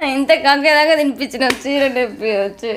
ఇంత కంకేదాకా తినిపించిన చీర తెప్పియచ్చు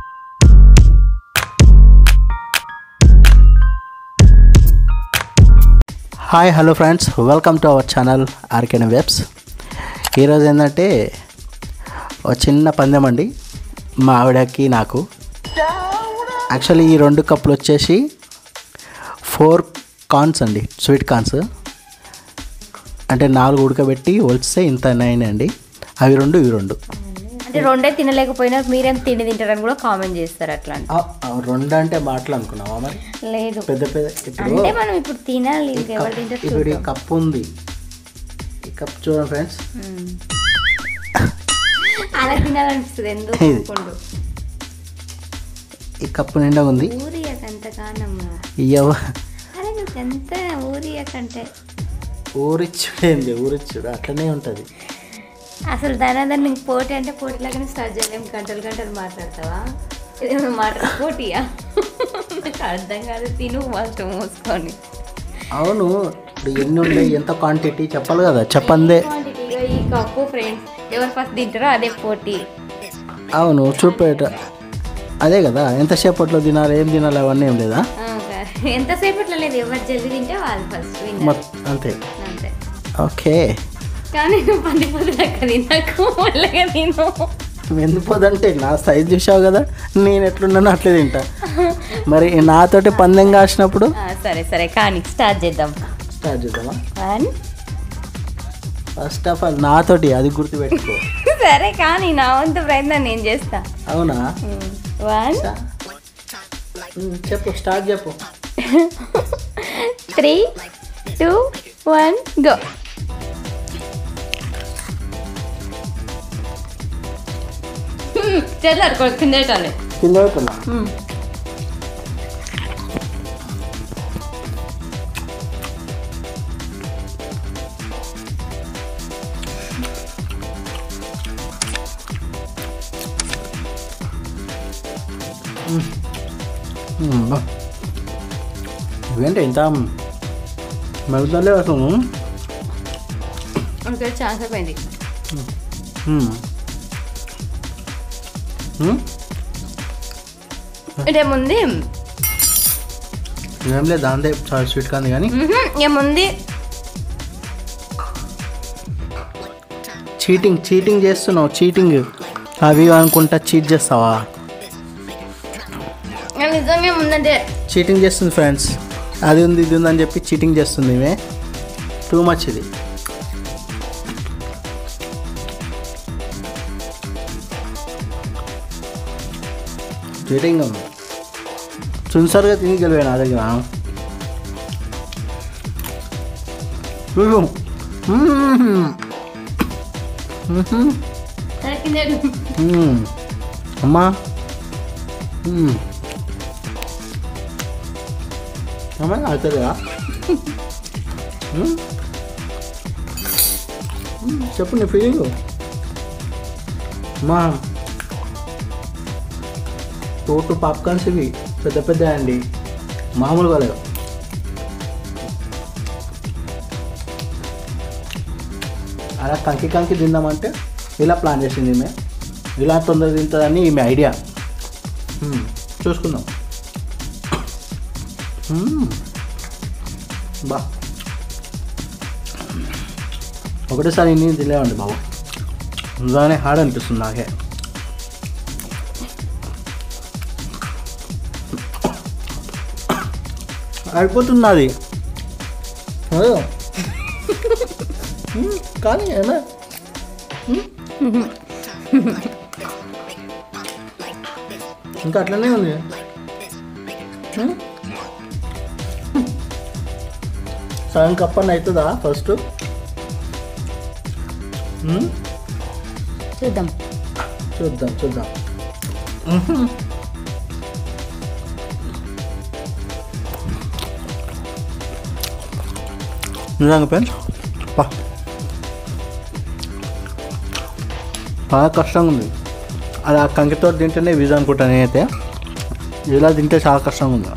hi hello friends welcome to our channel ఆర్కెన్ వెబ్స్ ఈరోజు ఏంటంటే ఒక చిన్న పందెం అండి మా ఆవిడకి నాకు యాక్చువల్లీ ఈ రెండు కప్పులు వచ్చేసి ఫోర్ కార్న్స్ అండి స్వీట్ కార్న్స్ అంటే నాలుగు ఉడకబెట్టి వలిస్తే ఇంత అయినాయండి అవి రెండు ఇవి రెండు అంటే రెండే తినలేకపోయినా మీరేం తిండి తింటారని కూడా కామెంట్ చేస్తారు అట్లా అని. ఆ, ఆ, రెండు అంటే మాటలు అనుకున్నావా మరి లేదు పెద్ద పెద్ద ఇప్పుడు అంటే మనం ఇప్పుడు తినాలి ఇంకెవరు తింటారు ఇప్పుడు ఈ చూద్దాం. కప్పు ఉంది ఈ కప్ చూడండి ఫ్రెండ్స్ మ్మ్. అలా తినాలనిపిస్తుంది ఎందుకు ఇది. ఊరుకుండు. ఈ కప్పు నిండా ఉంది ఊరియకంతగానమ్మా ఇయ్యవ అరే నువ్వు ఎంత ఊరియకంటే ఊరిచ్చుడేంది ఊరిచ్చుడు అట్లనే ఉంటుంది అసలు దాని నీకు పోటీ అంటే పోటీ లాగానే స్టార్ట్ చేయలేం గంటలు గంటలు మాట్లాడతావా ఇదేమో మాట పోటీయా నాకు అర్థం కాదు తిను ఫస్ట్ మూసుకొని అవును ఇప్పుడు ఎన్ని ఉన్నాయి ఎంత క్వాంటిటీ చెప్పాలి కదా చెప్పందే క్వాంటిటీగా ఈ కప్పు ఫ్రెండ్స్ ఎవరు ఫస్ట్ తింటారో అదే పోటీ అవును చూపేట అదే కదా ఎంతసేపట్లో తినాలి ఏం తినాలి అవన్నీ ఏం లేదా ఆ, ఓకే. ఎంతసేపట్లో లేదు ఎవరు జల్దీ తింటే వాళ్ళు ఫస్ట్ విన్నర్ మొత్తం అంతే అంతే ఓకే కానీ నువ్వు పది పది లెక్క తినకు మెల్లగా తిను ఎందుపోదంటే నా సైజ్ చూసావు కదా నేను ఎట్లున్నానో అట్లే తింటా మరి నాతోటి పందెం కాసినప్పుడు ఆ, సరే సరే కానీ స్టార్ట్ చేద్దాం స్టార్ట్ చేద్దామా వన్ ఫస్ట్ ఆఫ్ ఆల్ నాతోటి అది గుర్తుపెట్టుకో సరే కానీ నా వంతు ప్రయత్నం నేను చేస్తా అవునా వన్ ఉమ్, చెప్పు స్టార్ట్ చెప్పు త్రీ టూ వన్ గో చెల్లారు కొడుకుందేటాలి కింద పెట్టున్నా ఇవేంటి ఇంత మెలుగుతలే అసలు ఓకే ఛాన్స్ అయిపోయింది ఉమ్. ఉమ్? ఏముంది ఏం లేదు దాంతో చాలా స్వీట్ కాదు కానీ ఏముంది చీటింగ్ చీటింగ్ చేస్తున్నావు చీటింగ్ అవి ఇవి అనుకుంటా చీట్ చేస్తావా నిజంగా ఏముందంటే చీటింగ్ చేస్తుంది ఫ్రెండ్స్ అది ఉంది ఇది ఉంది అని చెప్పి చీటింగ్ చేస్తుంది ఇవే టూ మచ్ ఇది చీటింగ్ చున్సర్గా తిని గెలివే నా దగ్గర చూడు మ్మ్. మ్మ్. సరే కింద పెట్టు. మ్మ్. అమ్మా మ్మ్. అమ్మా అవుతుందా చెప్పు నీ ఫీలింగ్ అమ్మా టోటు పాప్కార్న్స్ ఇవి పెద్ద పెద్ద అండి మామూలుగా లేవు అలా కంకి కంకి తిందామంటే ఇలా ప్లాన్ చేసింది ఈమె ఇలా తొందర తింటుందని ఈమె ఐడియా మ్మ్. చూసుకుందాం మ్మ్. బా ఒకటేసారి ఇన్ని తినేవండి బాబు నిజంగానే హార్డ్ అనిపిస్తుంది నాకే అయిపోతుంది అది అదే మ్మ్. కానీ ఏనా ఇంకా అట్లనే ఉంది హ్మ్? సగం కప్పని అవుతుందా ఫస్ట్ హ్మ్? చూద్దాం చూద్దాం చూద్దాం నిజంగా పెన్ పా బాగా కష్టంగా ఉంది అది ఆ కంకితో తింటేనే వీజ్ అనుకుంటా నేనైతే ఇలా తింటే చాలా కష్టంగా ఉంది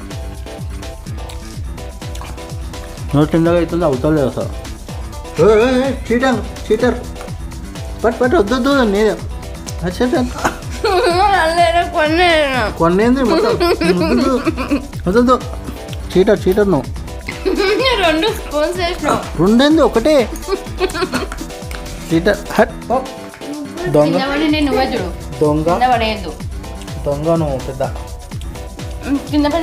నోట్ కిందగా అవుతుంది అవుతలేదు అసలు చీటర్ చీటర్ పట్టు పట్టు వద్దు వద్దు నేను వచ్చేసి అల్లేరా కొన్ని కొన్నేంది మొత్తం వద్దు వద్దు చీటర్ చీటర్ నువ్వు రెండు స్పూన్స్ వేసినావు రెండేంది ఒకటే చీటర్ హట్ పో. దొంగ కింద పడి నేను నువ్వే చూడు దొంగ కింద పడేయద్దు దొంగ నువ్వు పెద్ద కింద పడు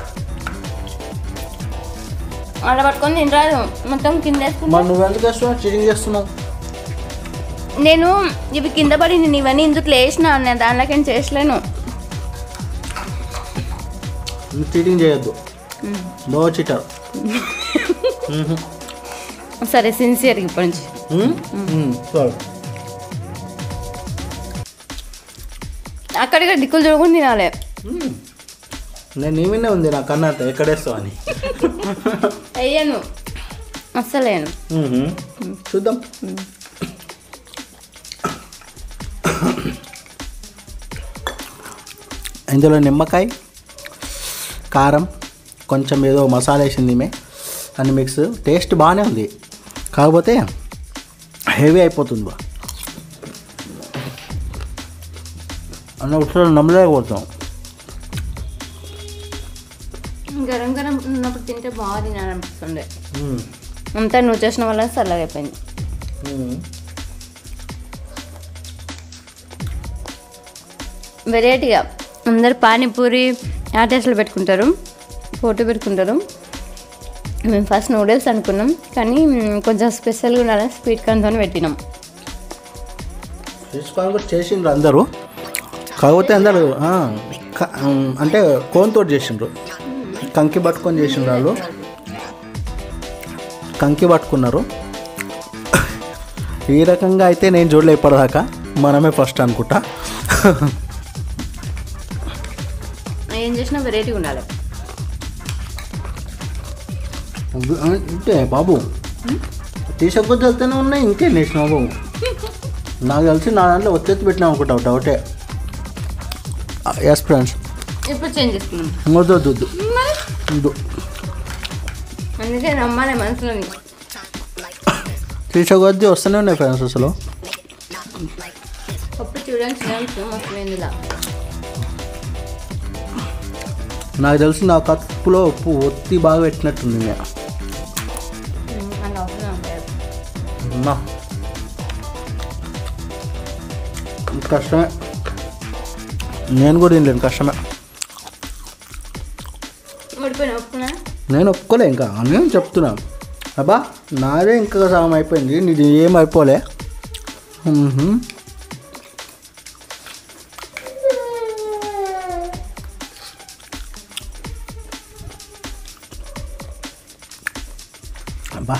అలా పట్టుకొని తినరాదు మొత్తం కింద వేసుకుంటా మరి నువ్వెందుకు వేస్తున్నావు చీటింగ్ చేస్తున్నావు నేను ఇవి కింద పడి నేను ఇవన్నీ ఇందుకు లేచిన నేను దానిలోకి ఏం చేసలేను నువ్వు చీటింగ్ చేయొద్దు నో చీటర్ సరే సిన్సియర్ ఇప్పటి నుంచి సరే అక్కడిక్కడ దిక్కులు చూడకుండా తినాలి నేను నీ మీదే ఉంది నా కన్నట్ట ఎక్కడేస్తావు అని అయ్యాను అస్సలేను మ్మ్. చూద్దాం ఇందులో నిమ్మకాయ కారం కొంచెం ఏదో మసాలా వేసింది ఈమె అని మిక్స్ టేస్ట్ బాగానే ఉంది కాకపోతే హెవీ అయిపోతుంది బా అన్న ఒకసారి నమ్మలేకపోతాం గరం గరం ఉన్నప్పుడు తింటే బాగా తినాలనిపిస్తుండే మ్మ్. అంతా నువ్వు చేసిన వల్ల చల్లగా అయిపోయింది మ్మ్. వెరైటీగా అందరు పానీపూరి ఆ టేస్ట్లో పెట్టుకుంటారు ఫోటో పెట్టుకుంటారు మేము ఫస్ట్ నూడిల్స్ అనుకున్నాం కానీ మ్, కొంచెం స్పెషల్గా ఉండాలని స్వీట్ కార్న్తో పెట్టినాం తీసుకొని కూడా చేసిండ్రు అందరూ కాకపోతే అందరు ఆ, క- ఉమ్, అంటే కోన్తో చేసిండ్రు కంకి పట్టుకొని చేసిండ్రు వాళ్ళు కంకి పట్టుకున్నారు ఈ రకంగా అయితే నేను చూడలే ఇప్పటిదాకా మనమే ఫస్ట్ అనుకుంటా ఏం చేసినా వెరైటీ ఉండాలి ఇంతే బాబు తీసకపోతే వెళ్తూనే ఉన్నాయి ఇంకే నేసిన బాబు నాకు తెలిసి నా దాంట్లో ఒత్తెత్తి పెట్టినా అనుకుంటావు డౌటే ఎస్ ఫ్రెండ్స్ ఇప్పుడు చేంజ్ చేసుకున్నాం వద్దు వద్దు వద్దు వద్దు అందుకే నమ్మాలి మనసులోని తీసకొద్ది వస్తూనే ఉన్నాయి ఫ్రెండ్స్ అసలు పప్పు చూడడానికి చిన్న మస్తు ఇలా నాకు తెలిసి నా కప్పులో ఉప్పు ఒత్తి బాగా పెట్టినట్టుంది ఇంకా. అలా అవసరం ఉంటుంది అమ్మా కష్టమే నేను కూడా తినలేను కష్టమే ఓడిపోయిన ఒప్పుకున్నా నేను ఒప్పుకోలే ఇంకా నేను చెప్తున్నా అబ్బా నాదే ఇంకా సగం అయిపోయింది నీది ఏం అయిపోలే మ్మ్హ. అబ్బా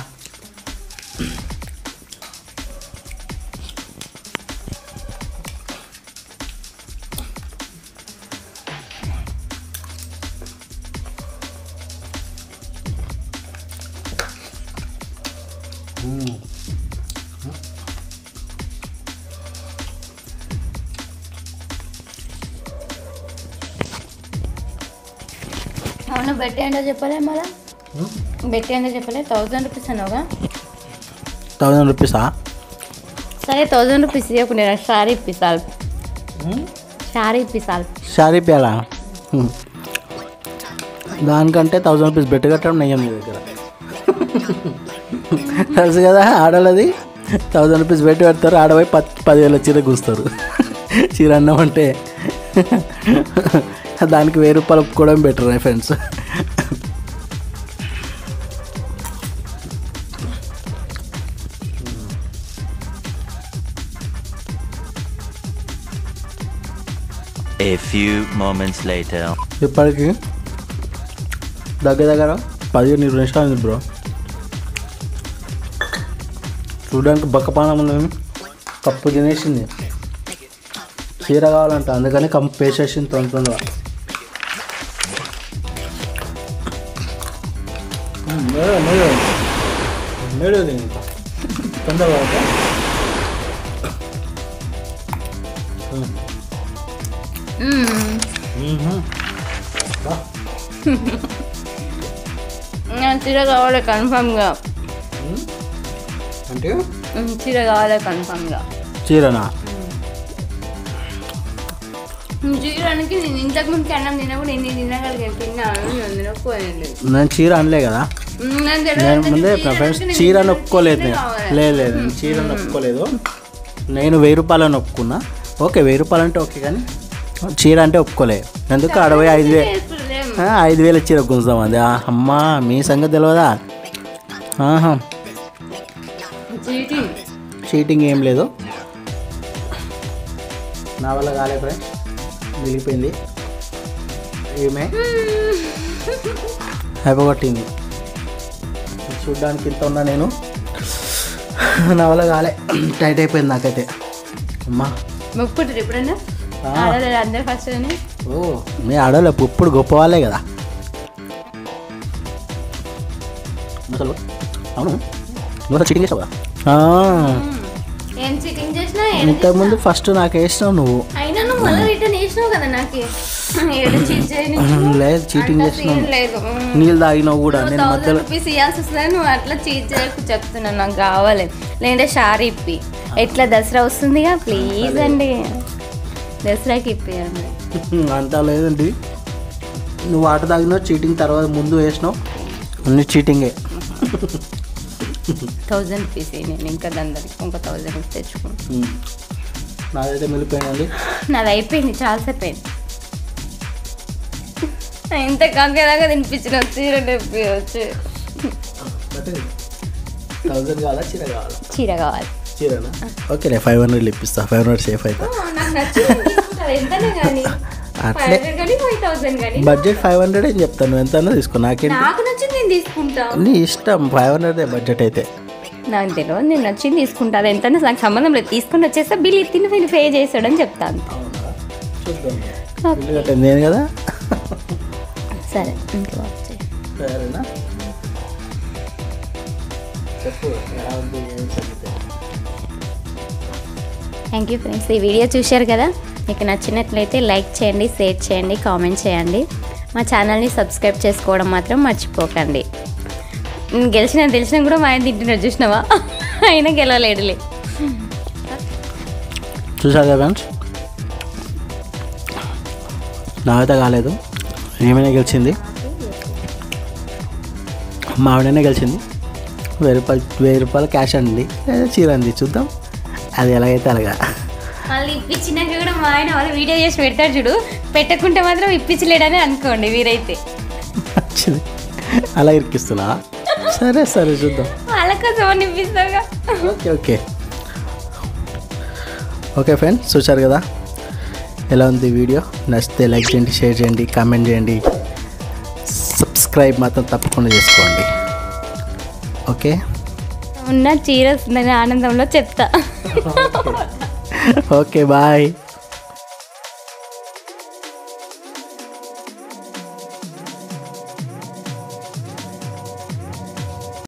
అవును బెట్టి ఏంటో చెప్పలే మళ్ళా బెట్టి ఏంటో చెప్పలే థౌజండ్ రూపీస్ అన్నావుగా థౌజండ్ రూపీసా సరే థౌజండ్ రూపీస్ ఇవ్వకుండా షారీ ఇప్పిస్తాను షారీ ఇప్పిస్తాను శారీ పేలా దానికంటే థౌజండ్ రూపీస్ బెట్ కట్టడం నయ్యం మీ దగ్గర తెలుసు కదా ఆడలది థౌజండ్ రూపీస్ బెట్ పెడతారు ఆడపోయి పది పదివేల చీర కూస్తారు చీర అన్నం అంటే దానికి వెయ్యి రూపాయలు ఒప్పుకోవడం better friends A few moments later. ఇప్పటికి దగ్గర దగ్గర పదిహేను ఇరవై నిమిషాలు ఉంది బ్రో చూడడానికి బక్కపానం ఉంది కప్పు తినేసింది చీర కావాలంట అందుకని కంపు వేసేసింది తొందర తొందరగా మ్మ్, మేడం మేడం మేడం ఇది ఇంకా తొందరగా ఓకే? మ్మ్. బా. చీర కావాలి కన్ఫామ్గా అంటే చీర కావాలి కన్ఫామ్గా చీరనా జీరానికి నేను ఇంతకు ముందుకి అన్నం తినప్పుడు ఎన్ని తినగలిగాను తిన్నాను నేను తినకపోయాను నేను చీర అనలే కదా నేను ముందే ఫ్రెండ్స్ చీర నొప్పుకోలేదు నేను లేదు లేదు నేను చీర నొప్పుకోలేదు నేను వెయ్యి రూపాయలని ఒప్పుకున్నా ఓకే వెయ్యి రూపాయలు అంటే ఓకే కానీ చీర అంటే ఒప్పుకోలేదు ఎందుకు అరవై ఐదు వేలు ఆ, ఐదు వేలు చీర గుంజుదాం అది ఆ, అమ్మా మీ సంగతి తెలియదా ఆహా చీటింగ్ చీటింగ్ ఏం లేదు నా వల్ల కాలే ఫ్రెండ్స్ మిగిలిపోయింది ఏమే అయిపోగొట్టింది చూడ్డానికి ఇంత ఉన్నా నేను నా వల్ల కాలే టైట్ అయిపోయింది నాకైతే అమ్మా మొక్కుకుంటారు ఎప్పుడన్నా ఆ. ఆడలేదు అందరు ఫస్ట్ అని ఓ మీ ఆడవాళ్ళు ఇప్పుడు గొప్ప వాళ్ళే కదా అసలు అవును నువ్వు చీటింగ్ చేసావు కదా ఆ, ఏం చీటింగ్ చేసినా ఏం ఇంతకుముందు ఫస్ట్ నాకు వేసినావు నువ్వు అయినా నువ్వు మళ్ళీ రిటర్న్ చేసినావు కదా నాకు ఏడు చీట్ చేయని లేదు చీటింగ్ అంత చేసినావు సీన్ లేదు నీళ్ళు తాగినావు కూడా నేను థౌసండ్ మధ్యలో రూపీస్ ఇవ్వాల్సి వస్తుంది నువ్వు అట్లా చీట్ చేయకు చెప్తున్నాను నాకు కావాలి లేదంటే షారీ ఇప్పి ఎట్లా దసరా వస్తుందిగా ప్లీజ్ అండి దసరాకి ఇప్పియండి అంతా లేదండి నువ్వు ఆట తాగినావు చీటింగ్ తర్వాత ముందు వేసినావు అన్ని చీటింగే థౌజండ్ రూపీస్ నేను ఇంకా దానికి ఇంకో థౌజండ్ రూపీస్ తెచ్చుకున్నాను ఉమ్. నాదైతే మిగిలిపోయిందండి నాది అయిపోయింది చాలాసేపు అయింది ఇంత కంకేదాకా తినిపించిన చీర నొప్పి వచ్చి థౌజండ్ కావాలా చీర కావాలా చీర కావాలి చీరనా ఓకేలే ఫైవ్ హండ్రెడ్ ఇప్పిస్తా ఫైవ్ హండ్రెడ్ సేఫ్ అవుతా నాకు నచ్చింది తీసుకుంటా ఎంతనే కానీ ఫైవ్ అట్లే హండ్రెడ్ కానీ ఫైవ్ థౌసండ్ కానీ బడ్జెట్ ఫైవ్ హండ్రెడ్ అని చెప్తాను నువ్వు ఎంతైనా తీసుకో నాకేంటి నాకు నచ్చింది నేను తీసుకుంటా నీ ఇష్టం ఫైవ్ హండ్రెడ్ బడ్జెట్ అయితే నాకు తెలియదు నేను నచ్చింది తీసుకుంటా అది ఎంత నాకు సంబంధం లేదు తీసుకుని వచ్చేస్తే బిల్ తిని నేను పే చేసాడని చెప్తాను చూద్దాం ఇల్లు కట్టింది నేను కదా సరే ఇంట్లో వచ్చేయి. సరేనా చెప్పు ఎలా ఉంది ఏం సంగతి? థ్యాంక్ యూ ఫ్రెండ్స్ ఈ వీడియో చూశారు కదా మీకు నచ్చినట్లయితే లైక్ చేయండి షేర్ చేయండి కామెంట్ చేయండి మా ఛానల్ని సబ్స్క్రైబ్ చేసుకోవడం మాత్రం మర్చిపోకండి నేను గెలిచిన తెలిసినా కూడా మా ఆయన తింటున్నాడు చూసినావా అయినా గెలవలేడులే చూసారు కదా ఫ్రెండ్స్ నాకైతే కాలేదు ఏమైనా గెలిచింది మా ఆవిడనే గెలిచింది వెయ్యి రూపాయలు వెయ్యి రూపాయలు క్యాష్ అండి లేదా చీర అండి చూద్దాం అది ఎలాగైతే అలాగా మళ్ళీ ఇప్పించినాక కూడా మా ఆయన వాళ్ళు వీడియో చేసి పెడతాడు చూడు పెట్టకుంటే మాత్రం ఇప్పించలేడని అనుకోండి వీరైతే వచ్చింది అలా ఇరికిస్తున్నా సరే సరే చూద్దాం వాళ్ళ కోసం అని ఇప్పిస్తాగా ఓకే ఓకే ఓకే ఫ్రెండ్స్ చూసారు కదా ఎలా ఉంది వీడియో నచ్చితే లైక్ చేయండి షేర్ చేయండి కామెంట్ చేయండి సబ్స్క్రైబ్ మాత్రం తప్పకుండా చేసుకోండి ఓకే ఉన్న చీర వస్తుందని ఆనందంలో చెప్తా ఓకే బాయ్